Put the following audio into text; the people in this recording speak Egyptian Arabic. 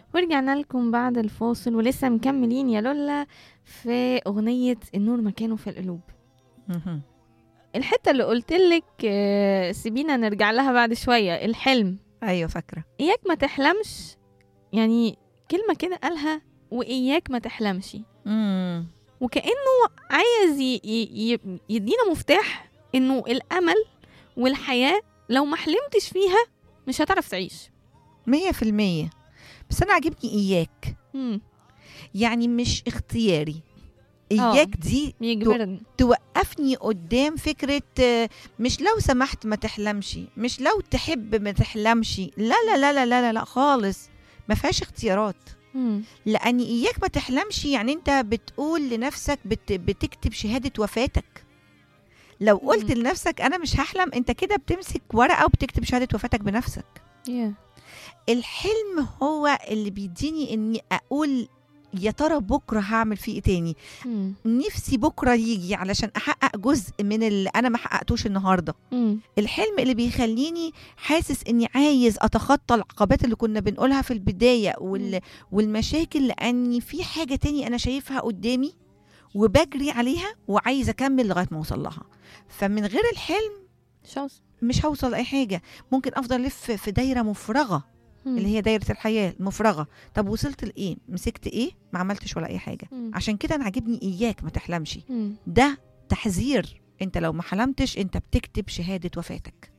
ورجعنا لكم بعد الفاصل ولسه مكملين يا لولا في أغنية النور مكانه في القلوب مهم. الحتة اللي قلتلك آه، سيبينا نرجع لها بعد شوية الحلم ايوه فاكره إياك ما تحلمش يعني كلمة كده قالها وإياك ما تحلمش مم. وكأنه عايز ي- ي- ي- يدينا مفتاح إنه الأمل والحياة لو ما حلمتش فيها مش هتعرف تعيش مية في المية بس أنا عاجبني إياك مم. يعني مش اختياري آه. إياك دي يجبرني توقفني قدام فكرة آه، مش لو سمحت ما تحلمش مش لو تحب ما تحلمش لا لا لا لا لا لا, لا خالص ما فيهاش اختيارات مم. لأن إياك ما تحلمش يعني أنت بتقول لنفسك بت بتكتب شهادة وفاتك لو قلت مم. لنفسك أنا مش هحلم أنت كده بتمسك ورقة وبتكتب شهادة وفاتك بنفسك yeah. الحلم هو اللي بيديني اني اقول يا ترى بكره هعمل فيه ايه تاني مم. نفسي بكره يجي علشان احقق جزء من اللي انا ما حققتوش النهارده مم. الحلم اللي بيخليني حاسس اني عايز اتخطى العقبات اللي كنا بنقولها في البدايه وال... مم. والمشاكل لاني في حاجه تاني انا شايفها قدامي وبجري عليها وعايزه اكمل لغايه ما اوصل لها فمن غير الحلم شوز مش هوصل لاي حاجه ممكن افضل الف في دايره مفرغه اللي هي دايره الحياه المفرغه طب وصلت لايه مسكت ايه ما عملتش ولا اي حاجه مم. عشان كده انا عاجبني اياك ما تحلمش مم. ده تحذير انت لو ما حلمتش انت بتكتب شهاده وفاتك